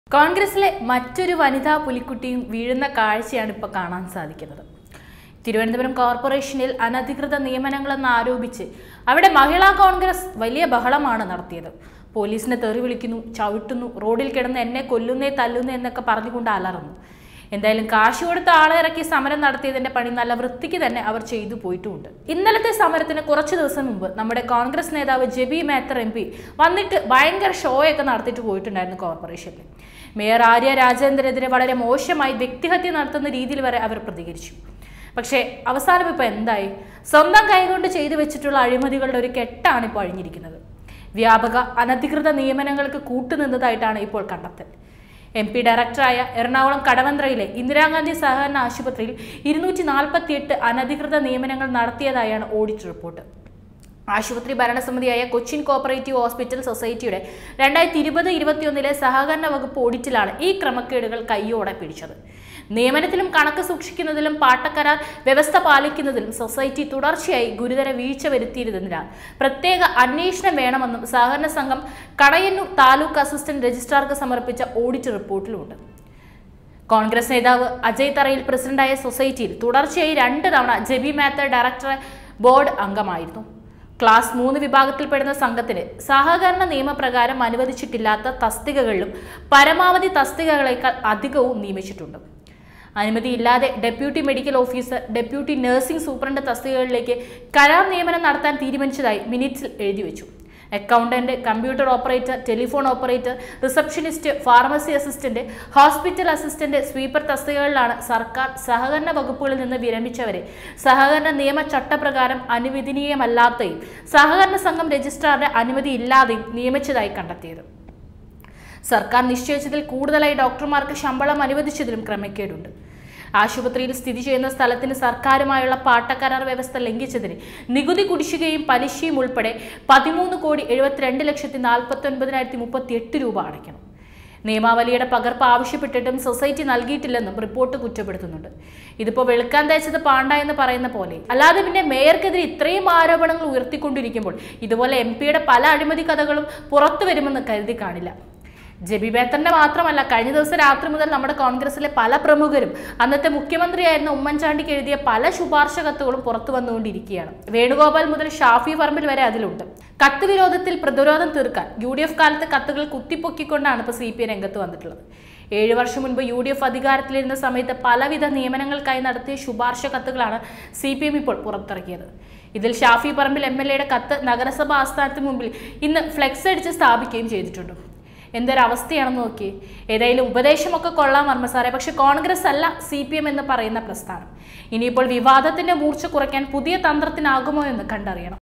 കോൺഗ്രസിലെ മറ്റൊരു വനിതാ പുലിക്കുട്ടിയും വീഴുന്ന കാഴ്ചയാണ് ഇപ്പോൾ കാണാൻ സാധിക്കുന്നത് തിരുവനന്തപുരം കോർപ്പറേഷനിൽ അനധികൃത നിയമനങ്ങളെന്ന് ആരോപിച്ച് അവിടെ മഹിളാ കോൺഗ്രസ് വലിയ ബഹളമാണ് നടത്തിയത് പോലീസിനെ തെറി വിളിക്കുന്നു ചവിട്ടുന്നു റോഡിൽ കിടന്ന് എന്നെ കൊല്ലുന്നേ തല്ലുന്നേ എന്നൊക്കെ പറഞ്ഞുകൊണ്ട് അലറുന്നു എന്തായാലും കാശ് കൊടുത്ത ആളെ ഇറക്കി സമരം നടത്തിയതിന്റെ പണി നല്ല വൃത്തിക്ക് തന്നെ അവർ ചെയ്തു പോയിട്ടുമുണ്ട് ഇന്നലത്തെ സമരത്തിന് കുറച്ച് ദിവസം മുമ്പ് നമ്മുടെ കോൺഗ്രസ് നേതാവ് ജെബി മേത്തർ എം പി വന്നിട്ട് ഭയങ്കര ഷോയൊക്കെ നടത്തിയിട്ട് പോയിട്ടുണ്ടായിരുന്നു കോർപ്പറേഷനിൽ മേയർ ആര്യ രാജേന്ദ്രനെതിരെ വളരെ മോശമായി വ്യക്തിഹത്യ നടത്തുന്ന രീതിയിൽ വരെ അവർ പ്രതികരിച്ചു പക്ഷേ അവസാനം ഇപ്പോൾ എന്തായി സ്വന്തം കൈകൊണ്ട് ചെയ്തു വെച്ചിട്ടുള്ള അഴിമതികളുടെ ഒരു കെട്ടാണ് ഇപ്പോൾ അഴിഞ്ഞിരിക്കുന്നത് വ്യാപക അനധികൃത നിയമനങ്ങൾക്ക് കൂട്ടുനിന്നതായിട്ടാണ് ഇപ്പോൾ കണ്ടെത്തൽ എം പി ഡയറക്ടറായ എറണാകുളം കടവന്ത്രയിലെ ഇന്ദിരാഗാന്ധി സഹകരണ ആശുപത്രിയിൽ ഇരുന്നൂറ്റി നാൽപ്പത്തിയെട്ട് അനധികൃത നിയമനങ്ങൾ നടത്തിയതായാണ് ഓഡിറ്റ് റിപ്പോർട്ട് ആശുപത്രി ഭരണസമിതിയായ കൊച്ചിൻ കോപ്പറേറ്റീവ് ഹോസ്പിറ്റൽ സൊസൈറ്റിയുടെ രണ്ടായിരത്തി ഇരുപത് ഇരുപത്തിയൊന്നിലെ സഹകരണ വകുപ്പ് ഓഡിറ്റിലാണ് ഈ ക്രമക്കേടുകൾ കയ്യോടെ പിടിച്ചത് നിയമനത്തിലും കണക്ക് സൂക്ഷിക്കുന്നതിലും പാട്ടക്കരാർ വ്യവസ്ഥ പാലിക്കുന്നതിലും സൊസൈറ്റി തുടർച്ചയായി ഗുരുതര വീഴ്ച വരുത്തിയിരുന്നതിനാൽ പ്രത്യേക അന്വേഷണം വേണമെന്നും സഹകരണ സംഘം കടയന്നൂർ താലൂക്ക് അസിസ്റ്റന്റ് രജിസ്ട്രാർക്ക് സമർപ്പിച്ച ഓഡിറ്റ് റിപ്പോർട്ടിലുണ്ട് കോൺഗ്രസ് നേതാവ് അജയ് തറയിൽ പ്രസിഡന്റായ സൊസൈറ്റിയിൽ തുടർച്ചയായി രണ്ട് തവണ ജെബി മാത്തർ ഡയറക്ടർ ബോർഡ് അംഗമായിരുന്നു ക്ലാസ് മൂന്ന് വിഭാഗത്തിൽപ്പെടുന്ന സംഘത്തിന് സഹകരണ നിയമപ്രകാരം അനുവദിച്ചിട്ടില്ലാത്ത തസ്തികകളിലും പരമാവധി തസ്തികകളേക്കാൾ അധികവും നിയമിച്ചിട്ടുണ്ട് അനുമതിയില്ലാതെ deputy medical officer deputy nursing superintendent തസ്തികകളിലേക്ക് കരാർ നിയമനം നടത്താൻ തീരുമാനിച്ചതായി മിനിറ്റ്സിൽ എഴുതി വെച്ചു accountant computer operator telephone operator receptionist pharmacy assistant hospital assistant sweeper തസ്തികകളിലാണ് സർക്കാർ സഹകരണ വകുപ്പുകളിൽ നിന്ന് വിരമിച്ചവരെ സഹകരണ നിയമ ചട്ടപ്രകാരം അനുവദനീയമല്ലാത്തയും സഹകരണ സംഘം രജിസ്ട്രാറുടെ അനുമതി ഇല്ലാതെയും നിയമിച്ചതായി കണ്ടെത്തിയത് സർക്കാർ നിശ്ചയിച്ചതിൽ കൂടുതലായി ഡോക്ടർമാർക്ക് ശമ്പളം അനുവദിച്ചതിലും ക്രമക്കേടുണ്ട് ആശുപത്രിയിൽ സ്ഥിതി ചെയ്യുന്ന സ്ഥലത്തിന് സർക്കാരുമായുള്ള പാട്ടക്കരാർ വ്യവസ്ഥ ലംഘിച്ചതിന് നികുതി കുടിശ്ശികയും പലിശയും ഉൾപ്പെടെ പതിമൂന്ന് കോടി എഴുപത്തിരണ്ട് ലക്ഷത്തി നാൽപ്പത്തി ഒൻപതിനായിരത്തി മുപ്പത്തി എട്ട് രൂപ അടയ്ക്കണം നിയമാവലിയുടെ പകർപ്പ് ആവശ്യപ്പെട്ടിട്ടും സൊസൈറ്റി നൽകിയിട്ടില്ലെന്നും റിപ്പോർട്ട് കുറ്റപ്പെടുത്തുന്നുണ്ട് ഇതിപ്പോൾ വെളുക്കാൻ തേച്ചത് പാണ്ട എന്ന് പറയുന്ന പോലെ അല്ലാതെ പിന്നെ മേയർക്കെതിരെ ഇത്രയും ആരോപണങ്ങൾ ഉയർത്തിക്കൊണ്ടിരിക്കുമ്പോൾ ഇതുപോലെ എം പിയുടെ പല അഴിമതി കഥകളും പുറത്തു വരുമെന്ന് കരുതി കാണില്ല ജെബി ബേത്തന്റെ മാത്രമല്ല കഴിഞ്ഞ ദിവസം രാത്രി മുതൽ നമ്മുടെ കോൺഗ്രസിലെ പല പ്രമുഖരും അന്നത്തെ മുഖ്യമന്ത്രിയായിരുന്ന ഉമ്മൻചാണ്ടിക്ക് എഴുതിയ പല ശുപാർശ കത്തുകളും പുറത്തു വന്നുകൊണ്ടിരിക്കുകയാണ് വേണുഗോപാൽ മുതൽ ഷാഫി പറമ്പിൽ വരെ അതിലുണ്ട് കത്ത് വിരോധത്തിൽ പ്രതിരോധം തീർക്കാൻ യു ഡി എഫ് കാലത്തെ കത്തുകൾ കുത്തിപ്പൊക്കിക്കൊണ്ടാണ് ഇപ്പോൾ സി പി ഐ രംഗത്ത് വന്നിട്ടുള്ളത് ഏഴു വർഷം മുൻപ് യു ഡി എഫ് അധികാരത്തിലിരുന്ന സമയത്ത് പലവിധ നിയമനങ്ങൾക്കായി നടത്തിയ ശുപാർശ കത്തുകളാണ് സി പി എം ഇപ്പോൾ പുറത്തിറക്കിയത് ഇതിൽ ഷാഫി പറമ്പിൽ എം എൽ എയുടെ കത്ത് നഗരസഭാ ആസ്ഥാനത്തിന് മുമ്പിൽ ഇന്ന് ഫ്ലെക്സ് അടിച്ച് സ്ഥാപിക്കുകയും ചെയ്തിട്ടുണ്ട് എന്തൊരവസ്ഥയാണെന്ന് നോക്കി ഏതായാലും ഉപദേശമൊക്കെ കൊള്ളാം വർമ്മ സാറേ പക്ഷെ കോൺഗ്രസ് അല്ല സി പി എം എന്ന് പറയുന്ന പ്രസ്ഥാനം ഇനിയിപ്പോൾ വിവാദത്തിന്റെ മൂർച്ച കുറയ്ക്കാൻ പുതിയ തന്ത്രത്തിനാകുമോ എന്ന് കണ്ടറിയണം